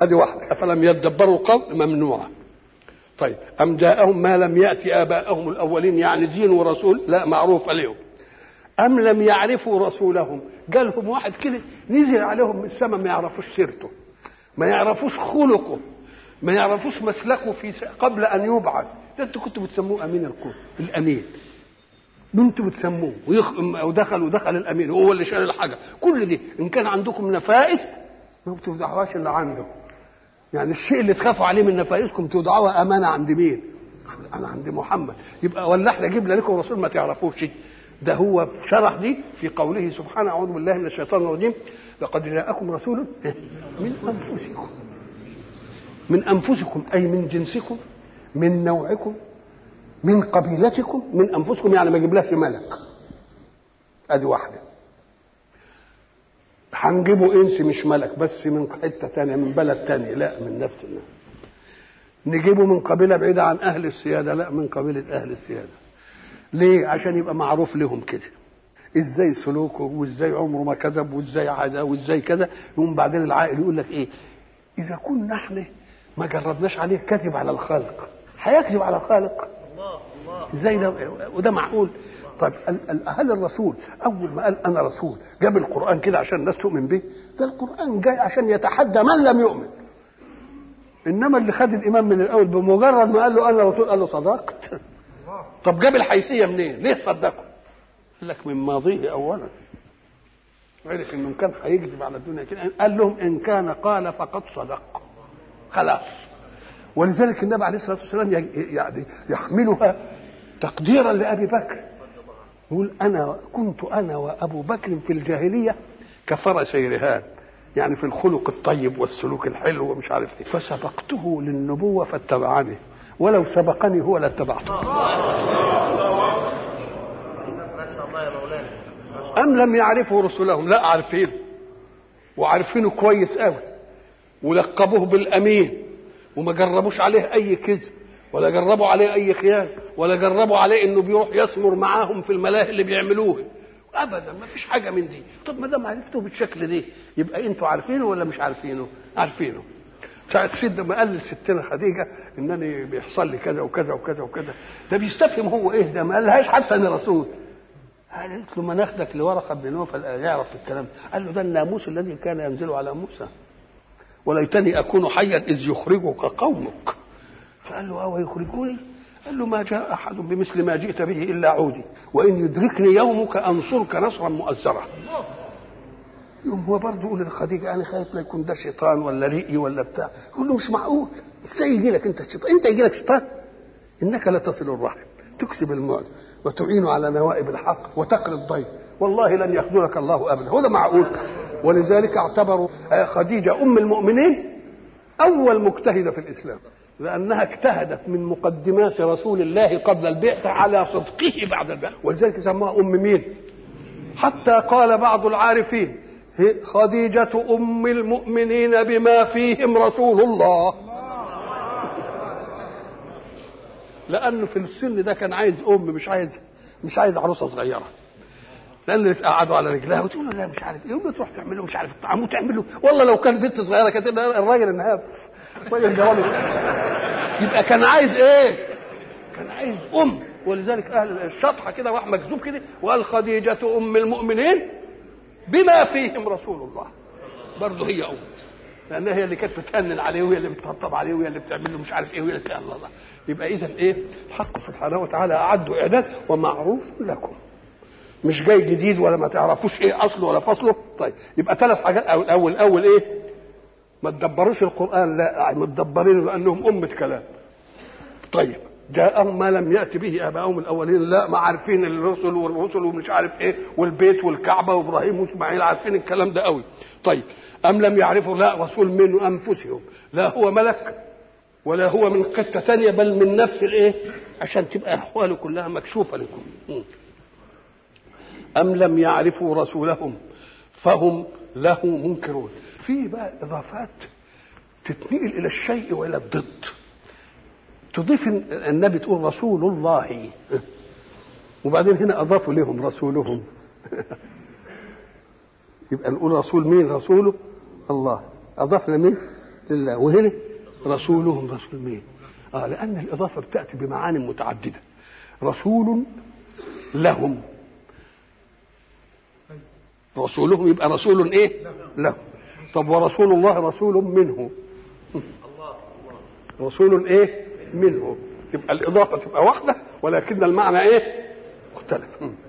هذه واحده افلم يدبروا القول ممنوعه طيب ام جاءهم ما لم ياتي اباءهم الاولين يعني دين ورسول لا معروف عليهم ام لم يعرفوا رسولهم جالهم واحد كده نزل عليهم من السماء ما يعرفوش سيرته ما يعرفوش خلقه ما يعرفوش مسلكه في س... قبل ان يبعث ده انتوا كنتوا بتسموه امين الكون الامين انتوا بتسموه ويخ... ودخل ودخل الامين هو اللي شال الحاجه كل دي ان كان عندكم نفائس ما بتوضعوهاش الا عنده يعني الشيء اللي تخافوا عليه من نفائسكم توضعوها امانه عند مين؟ انا عند محمد يبقى ولا احنا جبنا لكم رسول ما تعرفوش ده هو شرح دي في قوله سبحانه اعوذ بالله من الشيطان الرجيم لقد جاءكم رسول من انفسكم من انفسكم اي من جنسكم من نوعكم من قبيلتكم من انفسكم يعني ما يجيبلهاش ملك ادي واحده هنجيبه انس مش ملك بس من حته تانية من بلد تانية لا من نفس الناس نجيبه من قبيله بعيده عن اهل السياده لا من قبيله اهل السياده ليه عشان يبقى معروف لهم كده ازاي سلوكه وازاي عمره ما كذب وازاي عدا وازاي كذا يقوم بعدين العائل يقول لك ايه اذا كنا احنا ما جربناش عليه كذب على الخالق هيكذب على الخالق ازاي ده وده معقول طيب هل الرسول اول ما قال انا رسول جاب القران كده عشان الناس تؤمن به ده القران جاي عشان يتحدى من لم يؤمن انما اللي خد الايمان من الاول بمجرد ما قال له انا رسول قال له صدقت طب جاب الحيثيه منين ليه صدقه قال لك من ماضيه اولا عرف انه كان هيكذب على الدنيا كده قال لهم ان كان قال فقد صدق خلاص ولذلك النبي عليه الصلاه والسلام يعني يحملها تقديرا لابي بكر يقول انا كنت انا وابو بكر في الجاهليه كفرسي رهان يعني في الخلق الطيب والسلوك الحلو ومش عارف ايه فسبقته للنبوه فاتبعني ولو سبقني هو لاتبعته ام لم يعرفوا رسلهم لا عارفين وعارفينه كويس قوي ولقبوه بالامين وما جربوش عليه اي كذب ولا جربوا عليه اي خيانه ولا جربوا عليه انه بيروح يسمر معاهم في الملاهي اللي بيعملوه ابدا ما فيش حاجه من دي طب ما دام عرفتوه بالشكل ده يبقى انتوا عارفينه ولا مش عارفينه عارفينه ساعة سيدنا ما قال لستنا خديجة إنني بيحصل لي كذا وكذا وكذا وكذا ده بيستفهم هو إيه ده ما قالهاش حتى أنا رسول قالت له ما ناخدك لورقة بن نوفل يعرف الكلام قال له ده الناموس الذي كان ينزل على موسى وليتني أكون حيا إذ يخرجك قومك فقال له أو يخرجوني قال له ما جاء أحد بمثل ما جئت به إلا عودي وإن يدركني يومك أنصرك نصرا مؤزرا يوم هو برضه يقول لخديجة أنا خايف لا يكون ده شيطان ولا ريقي ولا بتاع يقول له مش معقول ازاي يجي لك أنت شيطان أنت يجي لك شيطان إنك لا تصل الرحم تكسب المال وتعين على نوائب الحق وتقري الضيف والله لن يخذلك الله أبدا هو ده معقول ولذلك اعتبروا خديجة أم المؤمنين أول مجتهدة في الإسلام لأنها اجتهدت من مقدمات رسول الله قبل البعثة على صدقه بعد البعثة ولذلك سموها أم مين حتى قال بعض العارفين خديجة أم المؤمنين بما فيهم رسول الله لأنه في السن ده كان عايز أم مش عايز مش عايز عروسة صغيرة لأن قعدوا على رجلها وتقول له لا مش عارف ايه تروح تعمل له مش عارف الطعام وتعمل له والله لو كان بنت صغيره كانت الراجل انهاف الراجل جواب يبقى كان عايز ايه؟ كان عايز ام ولذلك اهل الشطحه كده راح مكذوب كده وقال خديجه ام المؤمنين بما فيهم رسول الله برضه هي ام لانها هي اللي كانت بتأنن عليه وهي اللي بتطبطب عليه وهي اللي بتعمل له مش عارف ايه وهي اللي الله الله يبقى اذا ايه الحق سبحانه وتعالى اعدوا اعداد ومعروف لكم مش جاي جديد ولا ما تعرفوش ايه اصله ولا فصله طيب يبقى ثلاث حاجات اول اول اول ايه ما تدبروش القران لا متدبرين لانهم امه كلام طيب جاءهم ما لم يأتي به آباؤهم الأولين لا ما عارفين الرسل والرسل ومش عارف إيه والبيت والكعبة وإبراهيم وإسماعيل عارفين الكلام ده قوي طيب أم لم يعرفوا لا رسول من أنفسهم لا هو ملك ولا هو من قطة ثانية بل من نفس الإيه عشان تبقى أحواله كلها مكشوفة لكم أم لم يعرفوا رسولهم فهم له منكرون في بقى إضافات تتنقل إلى الشيء وإلى الضد تضيف النبي تقول رسول الله وبعدين هنا اضافوا لهم رسولهم يبقى نقول رسول مين رسوله الله اضاف لمين لله وهنا رسولهم رسول مين اه لان الاضافه بتاتي بمعان متعدده رسول لهم رسولهم يبقى رسول ايه لهم طب ورسول الله رسول منه رسول ايه منه تبقى الاضافه تبقى واحده ولكن المعنى ايه مختلف